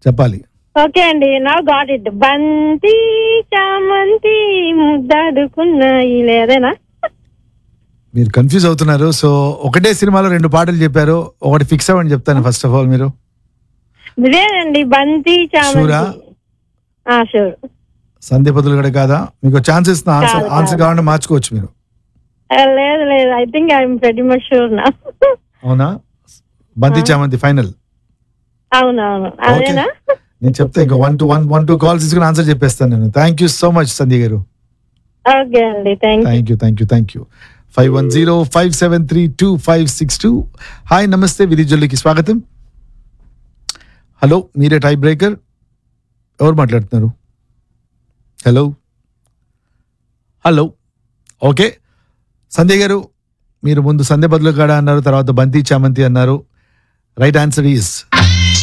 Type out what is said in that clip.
చెప్పాలి ఓకే అండి నా గాట్ ఇట్ బంతి చామంతి ముద్దాడుకున్నాయి లేదేనా మీరు కన్ఫ్యూజ్ అవుతున్నారు సో ఒకటే సినిమాలో రెండు పాటలు చెప్పారు ఒకటి ఫిక్స్ అవ్వని చెప్తాను ఫస్ట్ ఆఫ్ ఆల్ మీరు ఇదేనండి బంతి షూరా? చామంతి షూర్ సంధ్య బదులు కూడా కాదా మీకు ఛాన్స్ ఇస్తున్న ఆన్సర్ కాదు, ఆన్సర్ కాదు. కావాలంటే మార్చుకోవచ్చు మీరు లేదు లేదు I think I'm very much sure నా అవునా బంతి చామంతి ఫైనల్ అవునవును అదేనా నేను చెప్తే ఇంకా one two one one two calls తీసుకుని ఆన్సర్ చెప్పేస్తాను నేను thank you so much Sandhya గారు ఓకే అండి thank you thank you thank you thank you five one zero five seven three two five six two hi నమస్తే విధిజల్లికి స్వాగతం hello మీరే టై breaker ఎవరు మాట్లాడుతున్నారు హలో హలో ఓకే సంధ్య గారు మీరు ముందు సంధ్య బదులు కాడ అన్నారు తర్వాత బంతి చామంతి అన్నారు రైట్ ఆన్సర్ ఈస్